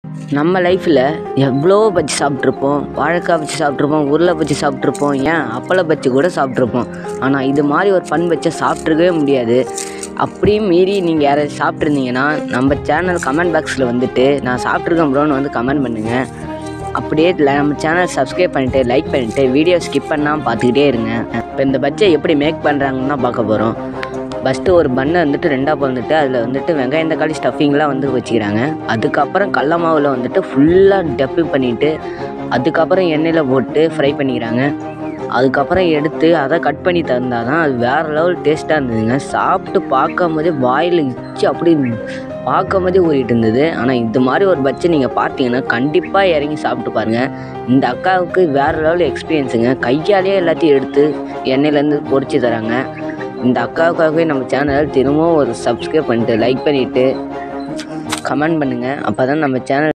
நம்ம லைஃப்பில் எவ்வளோ பஜ்ஜி சாப்பிட்ருப்போம் வாழைக்காய் பஜ்ஜி சாப்பிட்ருப்போம் உருளை பஜ்ஜி சாப்பிட்ருப்போம் ஏன் அப்பள பஜ்ஜி கூட சாப்பிட்ருப்போம் ஆனால் இது மாதிரி ஒரு பன் பஜ்ஜை சாப்பிட்ருக்கவே முடியாது அப்படியும் மீறி நீங்கள் யாராவது சாப்பிட்ருந்தீங்கன்னா நம்ம சேனல் கமெண்ட் பாக்ஸில் வந்துட்டு நான் சாப்பிட்ருக்கேன் ப்ரோன்னு வந்து கமெண்ட் பண்ணுங்கள் அப்படியே ல- நம்ம சேனல் சப்ஸ்கிரைப் பண்ணிவிட்டு லைக் பண்ணிவிட்டு வீடியோ ஸ்கிப் பண்ணாமல் பார்த்துக்கிட்டே இருங்க இப்போ இந்த பஜ்ஜை எப்படி மேக் பண்ணுறாங்கன்னு தான் பார்க்க போகிறோம் ஃபஸ்ட்டு ஒரு பண்ணை வந்துட்டு ரெண்டாக பிறந்துட்டு அதில் வந்துட்டு வெங்காயம் தக்காளி ஸ்டஃபிங்லாம் வந்து வச்சுக்கிறாங்க அதுக்கப்புறம் கடல மாவில் வந்துட்டு ஃபுல்லாக டப்பு பண்ணிவிட்டு அதுக்கப்புறம் எண்ணெயில் போட்டு ஃப்ரை பண்ணிக்கிறாங்க அதுக்கப்புறம் எடுத்து அதை கட் பண்ணி தந்தால் தான் அது வேறு லெவல் டேஸ்ட்டாக இருந்ததுங்க சாப்பிட்டு பார்க்கும் போதே வாயில் இச்சு அப்படி பார்க்கும் போதே ஊறிட்டு இருந்தது ஆனால் இது மாதிரி ஒரு பட்சை நீங்கள் பார்த்தீங்கன்னா கண்டிப்பாக இறங்கி சாப்பிட்டு பாருங்கள் இந்த அக்காவுக்கு வேறு லெவல் எக்ஸ்பீரியன்ஸுங்க கையாலேயே எல்லாத்தையும் எடுத்து எண்ணெயிலேருந்து பொரிச்சு தராங்க இந்த அக்காவுக்காகவே நம்ம சேனல் திரும்பவும் ஒரு சப்ஸ்கிரைப் பண்ணிட்டு லைக் பண்ணிவிட்டு கமெண்ட் பண்ணுங்கள் அப்போ தான் நம்ம சேனல்